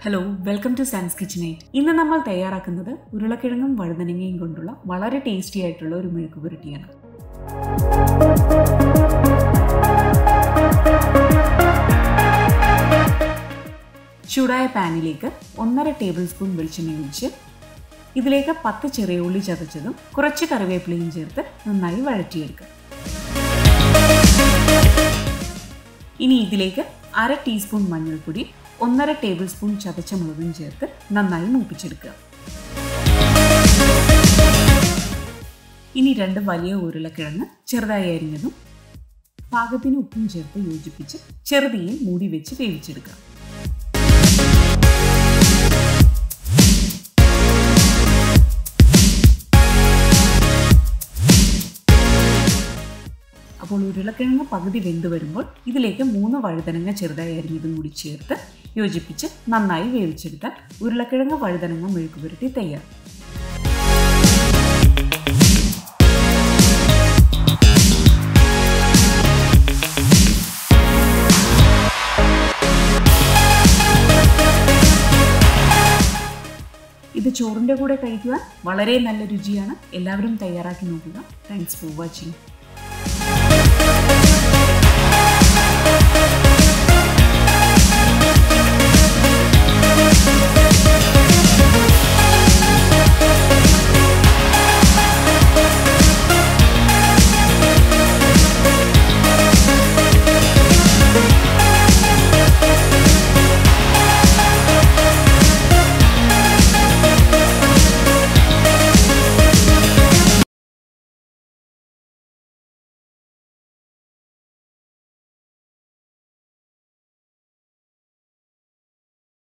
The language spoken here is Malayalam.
hello welcome to science kitchenette ഇന്ന് നമ്മൾ തയ്യാറാക്കുന്നത് ഉരുളക്കിഴങ്ങും വഴുതനങ്ങയും കൊണ്ടുള്ള വളരെ ടേസ്റ്റി ആയിട്ടുള്ള ഒരു മെഴുക്ക് പുരട്ടിയാണ് ചൂടായ പാനിലേക്ക് ഒന്നര ടേബിൾ സ്പൂൺ വെളിച്ചെണ്ണ ഒഴിച്ച് ഇതിലേക്ക് പത്ത് ചെറിയ ഉള്ളി ചതച്ചതും കുറച്ച് കറിവേപ്പിലയും ചേർത്ത് നന്നായി വഴറ്റിയെടുക്കുക ഇനി ഇതിലേക്ക് അര ടീസ്പൂൺ മഞ്ഞൾപ്പൊടി ഒന്നര ടേബിൾ സ്പൂൺ ചതച്ച മുളകും ചേർത്ത് നന്നായി മൂപ്പിച്ചെടുക്കുക ഇനി രണ്ട് വലിയ ഉരുളക്കിഴങ്ങ് ചെറുതായി അരിഞ്ഞതും പാകത്തിന് ഉപ്പും ചേർത്ത് യോജിപ്പിച്ച് ചെറുതീയിൽ മൂടി വെച്ച് വേവിച്ചെടുക്കുക അപ്പോൾ ഉരുളക്കിഴങ്ങ് പകുതി വെന്ത് വരുമ്പോൾ ഇതിലേക്ക് മൂന്ന് വഴുതനങ്ങ ചെറുതായി അരിഞ്ഞതും കൂടി ചേർത്ത് യോജിപ്പിച്ച് നന്നായി വേവിച്ചെടുത്താൽ ഉരുളക്കിഴങ്ങ് വഴുതനങ്ങ മെഴുക്ക് പുരട്ടി തയ്യാർ ഇത് ചോറിൻ്റെ കൂടെ കഴിക്കുവാൻ വളരെ നല്ല രുചിയാണ് എല്ലാവരും തയ്യാറാക്കി നോക്കുക താങ്ക്സ് ഫോർ വാച്ചിങ്